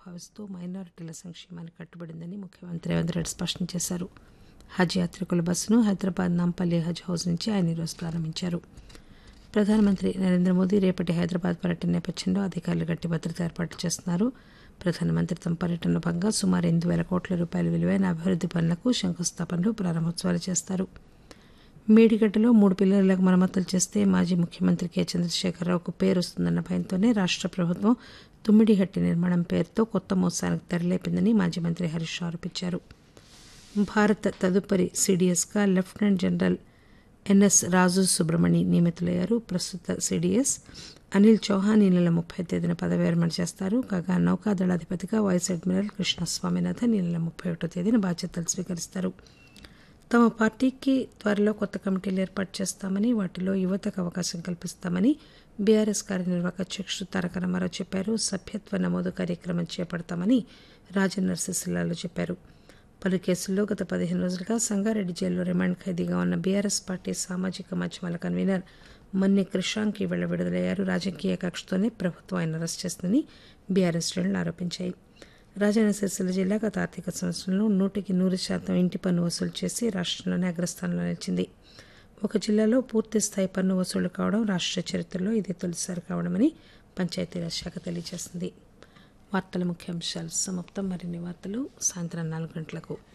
భావిస్తూ మైనారిటీల సంక్షేమానికి కట్టుబడిందని ముఖ్యమంత్రి రేవంత్ రెడ్డి స్పష్టం చేశారు హజ్ యాత్రికుల బస్సును హైదరాబాద్ నాంపల్లి హజ్ హౌస్ నుంచి ఆయన ఈరోజు ప్రారంభించారు ప్రధానమంత్రి నరేంద్ర మోదీ రేపటి హైదరాబాద్ పర్యటన నేపథ్యంలో అధికారులు గట్టి భద్రత ఏర్పాటు చేస్తున్నారు ప్రధానమంత్రి తమ పర్యటనలో భాగంగా సుమారు ఎనిమిది వేల కోట్ల రూపాయల విలువైన అభివృద్ది పనులకు శంకుస్థాపనలు ప్రారంభోత్సవాలు చేస్తారు మేడిగడ్డలో మూడు పిల్లలకు మరమ్మతులు చేస్తే మాజీ ముఖ్యమంత్రి కె చంద్రశేఖరరావుకు పేరు వస్తుందన్న భయంతోనే రాష్ట్ర ప్రభుత్వం తుమ్మిడిహట్టి నిర్మాణం పేరుతో కొత్త మోసానికి తెరలేపిందని మాజీ మంత్రి హరీష్ రావు ఆరోపించారు భారత తదుపరి సిడిఎస్గా lieutenant general NS Raju Subramani నియమితులయ్యారు ప్రస్తుత సిడిఎస్ అనిల్ చౌహాన్ ఈ నెల ముప్పై తేదీన పదవి విరమణ చేస్తారు కాగా నౌకాదళాధిపతిగా వైస్ అడ్మిరల్ కృష్ణ స్వామినాథన్ ఈ నెల ముప్పై ఒకటో తేదీన బాధ్యతలు స్వీకరిస్తారు తమ పార్టీకి త్వరలో కొత్త కమిటీలు ఏర్పాటు చేస్తామని వాటిలో యువతకు అవకాశం కల్పిస్తామని బీఆర్ఎస్ కార్యనిర్వాహక అధ్యక్షుడు తారక రామారావు చెప్పారు సభ్యత్వ నమోదు కార్యక్రమం చేపడతామని రాజన్న సిరిసిల్లాలో చెప్పారు పలు కేసుల్లో గత పదిహేను రోజులుగా సంగారెడ్డి జైల్లో రిమాండ్ ఖైదీగా ఉన్న బీఆర్ఎస్ పార్టీ సామాజిక మాధ్యమాల కన్వీనర్ మన్ని క్రిషాంక్ ఇవాళ విడుదలయ్యారు రాజకీయ కక్షతోనే ప్రభుత్వం ఆయన అరెస్ట్ చేసిందని బీఆర్ఎస్ శ్రేణులు ఆరోపించాయి రాజన్న సిరిసిల్ల జిల్లా గత ఆర్థిక సంవత్సరంలో నూటికి నూరు శాతం ఇంటి పన్ను వసూలు చేసి రాష్ట్రంలోనే అగ్రస్థానంలో నిలిచింది ఒక జిల్లాలో పూర్తి స్థాయి పన్ను వసూలు కావడం రాష్ట్ర చరిత్రలో ఇది తొలిసారి కావడమని పంచాయతీరాజ్ శాఖ తెలియజేసింది వార్తల ముఖ్యాంశాలు సమాప్తం మరిన్ని వార్తలు సాయంత్రం నాలుగు గంటలకు